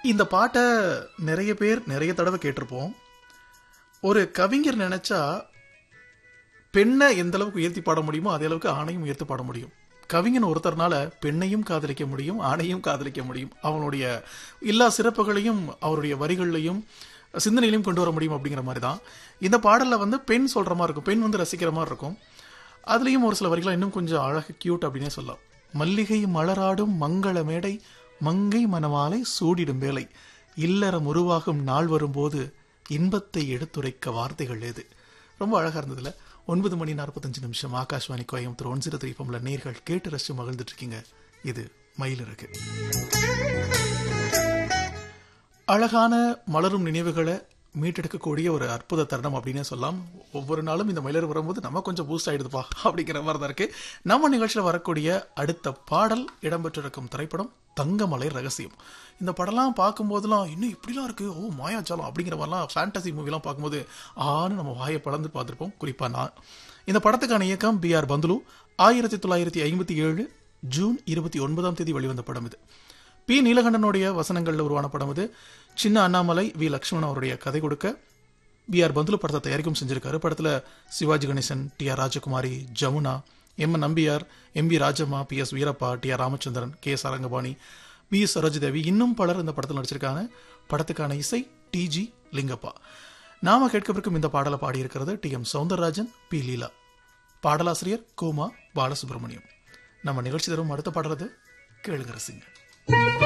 இந்த பாட்டை நிறைய பேர் நிறைய தடவை கேட்டிருப்போம் ஒரு கவிஞர் நினைச்சா பெண்ணை எந்த அளவுக்கு உயர்த்தி பாட முடியுமோ அதே அளவுக்கு ஆணையும் உயர்த்தி பாட முடியும் கவிஞன் ஒருத்தர்னால பெண்ணையும் காதலிக்க முடியும் ஆணையும் காதலிக்க முடியும் அவனுடைய எல்லா சிறப்புகளையும் அவருடைய வரிகள்லையும் சிந்தனையிலையும் கொண்டு வர முடியும் அப்படிங்கிற மாதிரி தான் இந்த பாடல்ல வந்து பெண் சொல்ற மாதிரி இருக்கும் பெண் வந்து ரசிக்கிற மாதிரி இருக்கும் அதுலயும் ஒரு சில வரிகளை இன்னும் கொஞ்சம் அழகு கியூட் அப்படின்னே சொல்லலாம் மல்லிகை மலராடும் மங்கள மேடை மங்கை மணமாலை சூடிடும் வேலை இல்லறம் உருவாகும் நாள் வரும்போது இன்பத்தை எடுத்துரைக்க வார்த்தைகள் ஏது ரொம்ப அழகா இருந்ததுல ஒன்பது மணி நாற்பத்தஞ்சு நிமிஷம் Akashvani Coimbatore one zero three ஃபம்ல நேர்கள் கேட்டு ரசிச்சு மகிழ்ந்துட்டு இருக்கீங்க இது மயில் இருக்கு அழகான மலரும் நினைவுகளை மீட்டெடுக்கக்கூடிய ஒரு அற்புத தருணம் அப்படின்னே சொல்லலாம் ஒவ்வொரு நாளும் இந்த மயிலர் வரும்போது நம்ம கொஞ்சம் பூஸ்ட் ஆயிடுதுப்பா அப்படிங்கிற மாதிரி தான் இருக்கு நம்ம நிகழ்ச்சியில் வரக்கூடிய அடுத்த பாடல் இடம்பெற்றிருக்கும் திரைப்படம் தங்கமலை ரகசியம் இந்த படம்லாம் பார்க்கும்போதெல்லாம் இன்னும் இப்படிலாம் இருக்கு ஓ மாயாச்சாலம் அப்படிங்கிற மாதிரிலாம் ஃபேண்டசி மூவிலாம் பார்க்கும்போது ஆன்னு நம்ம வாயை படந்து பார்த்துருப்போம் குறிப்பா நான் இந்த படத்துக்கான இயக்கம் பி ஆர் பந்துலு ஆயிரத்தி தொள்ளாயிரத்தி ஐம்பத்தி ஏழு ஜூன் இருபத்தி ஒன்பதாம் தேதி வெளிவந்த படம் இது பி நீலகண்டனுடைய வசனங்கள்ல உருவான படம் இது சின்ன அண்ணாமலை வி லக்ஷ்மணன் அவருடைய கதை கொடுக்க பி ஆர் பந்துலு படத்தை தயாரிக்கும் செஞ்சிருக்காரு படத்துல Sivaji Ganesan T R Rajakumari Jamuna M N Nambiar M P Rajamma P S Veerappa T R Ramachandran K S Arangapani P S Sarojadevi இன்னும் பலர் இந்த படத்தில் நடிச்சிருக்காங்க படத்துக்கான இசை டி ஜி லிங்கப்பா நாம கேட்கவிருக்கும் இந்த பாடலை பாடியிருக்கிறது T M Soundararajan P Leela பாடலாசிரியர் கோமா பாலசுப்ரமணியம் நம்ம நிகழ்ச்சி தரும் அடுத்த பாடலது கேளுங்க ரசிங்க